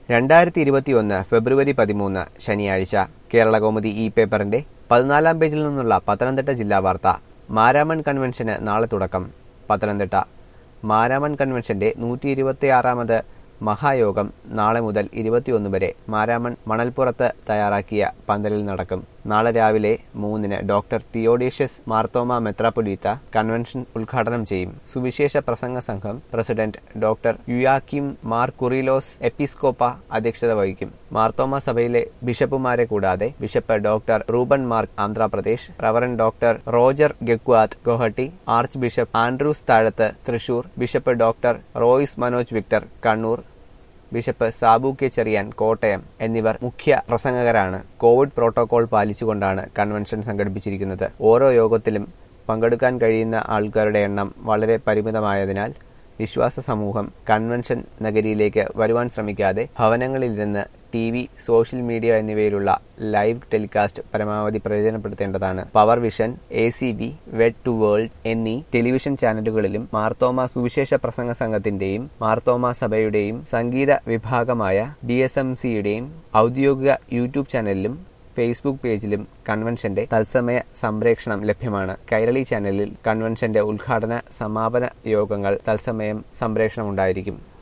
രണ്ടായിരത്തി ഇരുപത്തിയൊന്ന് ഫെബ്രുവരി പതിമൂന്ന് ശനിയാഴ്ച കേരളകൗമുദി ഈ പേപ്പറിന്റെ പതിനാലാം പേജിൽ നിന്നുള്ള പത്തനംതിട്ട ജില്ലാ വാർത്ത മാരാമൺ കൺവെൻഷന് നാളെ തുടക്കം പത്തനംതിട്ട മാരാമൺ കൺവെൻഷന്റെ നൂറ്റി ഇരുപത്തിയാറാമത് മഹായോഗം നാളെ മുതൽ ഇരുപത്തിയൊന്ന് വരെ മാരാമൺ മണൽപ്പുറത്ത് തയ്യാറാക്കിയ പന്തലിൽ നടക്കും നാളെ രാവിലെ മൂന്നിന് ഡോക്ടർ തിയോഡീഷ്യസ് മാർത്തോമ മെത്രാപ്പൊലീത്ത കൺവെൻഷൻ ഉദ്ഘാടനം ചെയ്യും സുവിശേഷ പ്രസംഗ സംഘം പ്രസിഡന്റ് ഡോക്ടർ യുയാക്കിം മാർ കുറിലോസ് എപ്പിസ്കോപ്പ അധ്യക്ഷത വഹിക്കും മാർത്തോമ സഭയിലെ ബിഷപ്പുമാരെ കൂടാതെ bishop doctor Reuben Mark Andhra Pradesh reverend doctor Roger Gaikwad Guwahati archbishop Andrews Thazhath Thrissur bishop doctor Royce Manoj Victor Kannur bishop Sabu K Cherian Kottayam എന്നിവർ മുഖ്യ പ്രസംഗകരാണ് കോവിഡ് പ്രോട്ടോകോൾ പാലിച്ചുകൊണ്ടാണ് കൺവെൻഷൻ സംഘടിപ്പിച്ചിരിക്കുന്നത് ഓരോ യോഗത്തിലും പങ്കെടുക്കാൻ കഴിയുന്ന ആൾക്കാരുടെ എണ്ണം വളരെ പരിമിതമായതിനാൽ വിശ്വാസ സമൂഹം കൺവെൻഷൻ നഗരിയിലേക്ക് വരുവാൻ ശ്രമിക്കാതെ ഭവനങ്ങളിലിരുന്ന് ടി വി സോഷ്യൽ മീഡിയ എന്നിവയിലുള്ള ലൈവ് ടെലികാസ്റ്റ് പരമാവധി പ്രയോജനപ്പെടുത്തേണ്ടതാണ് power vision A C B wed to world എന്നീ ടെലിവിഷൻ ചാനലുകളിലും മാർത്തോമ സുവിശേഷ പ്രസംഗ സംഘത്തിന്റെയും മാർത്തോമ സഭയുടെയും സംഗീത വിഭാഗമായ ഡി എസ് എം സിയുടെയും ഔദ്യോഗിക യൂട്യൂബ് ചാനലിലും ഫേസ്ബുക്ക് പേജിലും കൺവെൻഷന്റെ തത്സമയ സംപ്രേക്ഷണം ലഭ്യമാണ് കൈരളി ചാനലിൽ കൺവെൻഷന്റെ ഉദ്ഘാടന സമാപന യോഗങ്ങൾ തത്സമയം സംപ്രേഷണം ഉണ്ടായിരിക്കും